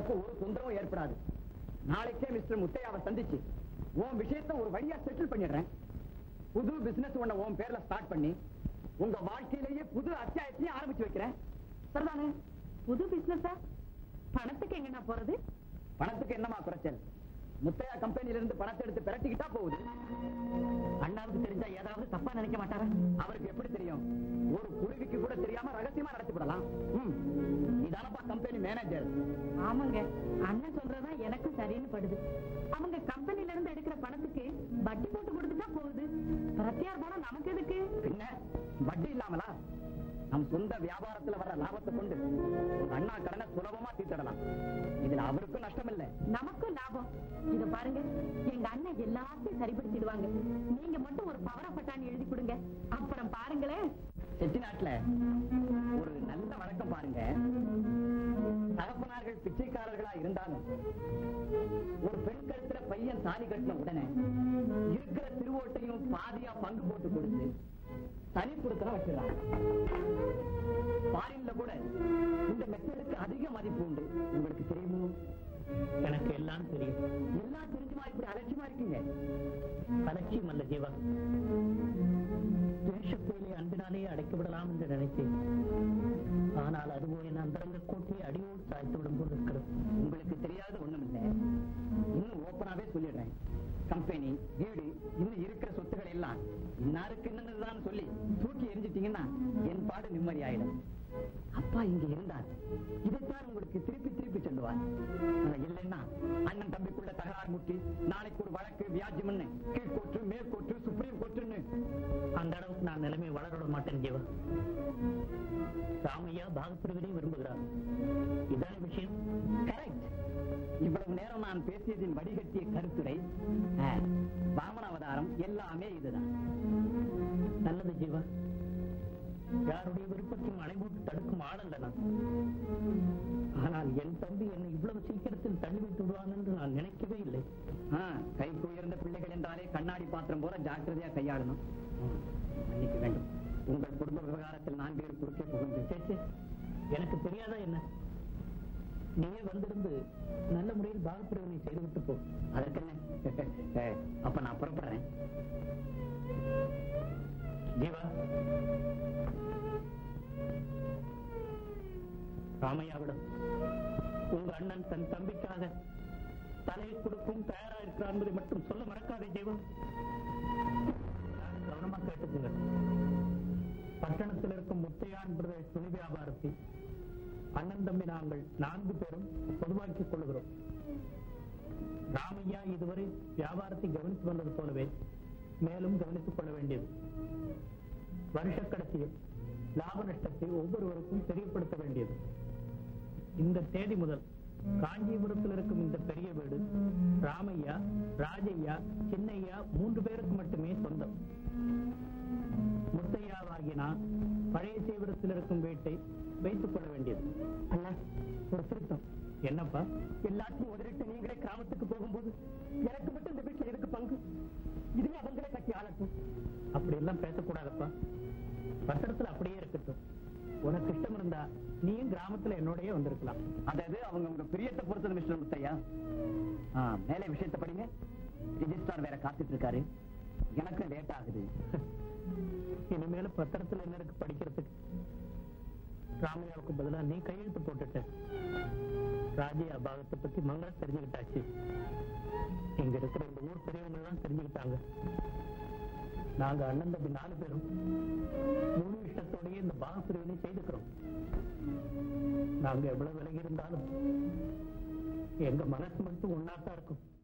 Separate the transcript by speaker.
Speaker 1: உனக்கு ஒரு தொந்தரவும் ஏற்படாது நாளைக்கே மிஸ்டர் முத்தையாவை சந்திச்சு உன் விஷயத்தை ஒரு வழியா செட்டில் பண்ணிடுறேன் புது பிசினஸ் ஒண்ண உன் பேர்ல ஸ்டார்ட் பண்ணி உங்க வாழ்க்கையிலேயே புது அத்தியாயத்தையும் ஆரம்பிச்சு வைக்கிறேன் சரிதானே
Speaker 2: புது பிசினஸா பணத்துக்கு எங்கண்ணா போறது
Speaker 1: பணத்துக்கு என்னமா குறைச்சல் முத்தையா கம்பெனில இருந்து பணத்தை எடுத்து பிரட்டிக்கிட்டா போகுது அண்ணாவுக்கு தெரிஞ்சா ஏதாவது தப்பா நினைக்க மாட்டாரா அவருக்கு எப்படி தெரியும் ஒரு குருவிக்கு கூட தெரியாம ரகசியமா நடத்தி விடலாம் ம். நீதானப்பா கம்பெனி மேனேஜர்
Speaker 2: ஆமாங்க அண்ணன் சொல்றதா எனக்கும் சரின்னு படுது அவங்க கம்பெனில இருந்து எடுக்கிற பணத்துக்கு வட்டி போட்டு கொடுத்துட்டா போகுது பிரத்தியார் பணம் நமக்கு எதுக்கு
Speaker 1: பின்ன வட்டி இல்லாமலா நம் சொந்த வியாபாரத்துல வர லாபத்தை கொண்டு உங்க அண்ணா கடனை சுலபமா தீர்த்திடலாம் இதுல அவருக்கும் நஷ்டம் இல்லை
Speaker 2: நமக்கும் லாபம் இத பாருங்க எங்க அண்ணன் எல்லாத்தையும் சரிப்படுத்திடுவாங்க நீங்க மட்டும் ஒரு பவர பட்டாணி எழுதி கொடுங்க அப்புறம் பாருங்களேன்
Speaker 1: செட்டிநாட்டுல ஒரு நல்ல வழக்கம் பாருங்க தகப்பனார்கள் பிச்சைக்காரர்களா இருந்தாலும் ஒரு பெண் கழுத்துல பையன் தாலி கட்டின உடனே இருக்கிற திருவோட்டையும் பாதியா பங்கு போட்டு கொடுத்து தனி கொடுத்தன வச்சிடறாங்க ஃபாரின்ல கூட இந்த மெத்தடுக்கு அதிக மதிப்பு உண்டு உங்களுக்கு தெரியுமோ
Speaker 3: எனக்கு எல்லாம் தெரியும்
Speaker 1: எல்லாம் தெரிஞ்சுமா இப்படி அலட்சியமா இருக்கீங்க
Speaker 3: அலட்சியம் அல்ல ஜீவா தேசப்போலே அன்பினாலே அடைக்க விடலாம் என்று நினைத்தேன் ஆனால் அதுவோ என் அந்தரங்க கோட்டையை அடியோடு சாய்த்து விடும் போது இருக்கிறது
Speaker 1: உங்களுக்கு தெரியாத ஒண்ணும் இல்ல இன்னும் ஓப்பனாவே சொல்லிடுறேன் கம்பெனி வீடு இன்னும் இருக்கிற சொத்துக்கள் எல்லாம் இன்னாருக்கு என்னன்னு சொல்லி தூக்கி எரிஞ்சிட்டீங்கன்னா என் பாடு நிம்மதி ஆயிடும் அப்பா இங்க இருந்தார் இதைத்தான் உங்களுக்கு திருப்பி திருப்பி சொல்லுவார் ஆனா இல்லைன்னா அண்ணன் தம்பிக்குள்ள தகராறு முட்டி நாளைக்கு ஒரு வழக்கு வியாஜ்யம்னு கீழ்கோர்ட்டு மேற்கோர்ட்டு சுப்ரீம் கோர்ட்டுன்னு
Speaker 3: அந்த அளவுக்கு நான் நிலைமை வளர விட மாட்டேன் ஜீவா ராமையா பாகப்பிரிவினை விரும்புகிறார் இதான விஷயம்
Speaker 1: கரெக்ட் இவ்வளவு நேரம் நான் பேசியதின் வடிகட்டிய கருத்துரை ஆ, வாமன அவதாரம் எல்லாமே இதுதான்
Speaker 3: நல்லது ஜீவா யாருடைய விருப்பத்தையும் அணைபோட்டு தடுக்கும் ஆடல்ல நான் ஆனால் என் தம்பி என்னை இவ்வளவு சீக்கிரத்தில் தள்ளிவிட்டு விடுவான் என்று நான் நினைக்கவே இல்லை
Speaker 1: ஆ, கைக்கு உயர்ந்த பிள்ளைகள் என்றாலே கண்ணாடி பாத்திரம் போல ஜாக்கிரதையா கையாளணும் ம், மன்னிக்க வேண்டும் உங்கள் குடும்ப விவகாரத்தில் நான் பேர் குறுக்கே புகுந்து
Speaker 3: சே, சே, எனக்கு தெரியாதா என்ன நீயே வந்திருந்து நல்ல முறையில் பாகப்பிரிவினை செய்துவிட்டு போ
Speaker 1: அதற்கு என்ன ஏ, அப்ப நான் புறப்படுறேன்
Speaker 3: ஜீவா ராமையாவிடம் உங்க அண்ணன் தன் தம்பிக்காக தலையை கொடுக்கும் தயாரா இருக்கிறார் என்பதை மட்டும் சொல்ல மறக்காதே ஜீவா கவனமா கேட்டுக்குங்க பட்டணத்தில் இருக்கும் முத்தையான் பிரதேச துணி வியாபாரத்தை அண்ணன் தம்பி நாங்கள் நான்கு பேரும் பொதுவாக்கிக் கொள்கிறோம் ராமையா இதுவரை வியாபாரத்தை கவனித்து வந்தது போலவே மேலும் கவனித்துக் கொள்ள வேண்டியது வருஷ கடைசியில் லாப நஷ்டத்தை ஒவ்வொருவருக்கும் தெரியப்படுத்த வேண்டியது இந்த தேதி முதல் காஞ்சிபுரத்தில் இருக்கும் இந்த பெரிய வீடு ராமையா ராஜையா சின்னையா மூன்று பேருக்கு மட்டுமே சொந்தம் முத்தையாவாகிய நான் பழைய சேவரத்தில் இருக்கும் வீட்டை வைத்துக் கொள்ள வேண்டியது
Speaker 1: அண்ணா ஒரு திருத்தம்
Speaker 3: என்னப்பா
Speaker 1: எல்லாத்தையும் உதறிட்டு நீங்களே கிராமத்துக்கு போகும்போது எனக்கு மட்டும் இந்த வீட்டுல எதுக்கு பங்கு இதுவே அவங்களே கட்டி ஆளட்டும்
Speaker 3: அப்படி எல்லாம் பேசக்கூடாதப்பா பத்திரத்துல அப்படியே இருக்கட்டும் உனக்கு இஷ்டம் இருந்தா நீயும் கிராமத்துல என்னோடயே வந்திருக்கலாம்
Speaker 1: அதாவது அவங்க உங்க பிரியத்தை பொறுத்தது மிஸ்டர் முத்தையா ஆ, மேலே விஷயத்தை படிங்க ரிஜிஸ்ட்ரார் வேற காத்துட்டு இருக்காரு எனக்கு லேட் ஆகுது
Speaker 3: இனிமேல பத்திரத்துல என்ன இருக்கு படிக்கிறதுக்கு ராமையாவுக்கு பதிலா நீ கையெழுத்து போட்டுட்ட ராஜையா பாகத்தை பத்தி மங்கள தெரிஞ்சுக்கிட்டாச்சு இங்க இருக்கிற இந்த ஊர் பெரியவங்க எல்லாம் தெரிஞ்சுக்கிட்டாங்க நாங்க அண்ணன் தம்பி நாலு பேரும் முழு இஷ்டத்தோடயே இந்த பாக பிரிவினை செய்துக்கிறோம் நாங்க எவ்வளவு விலகி இருந்தாலும் எங்க மனசு மட்டும் ஒன்னாத்தான் இருக்கும்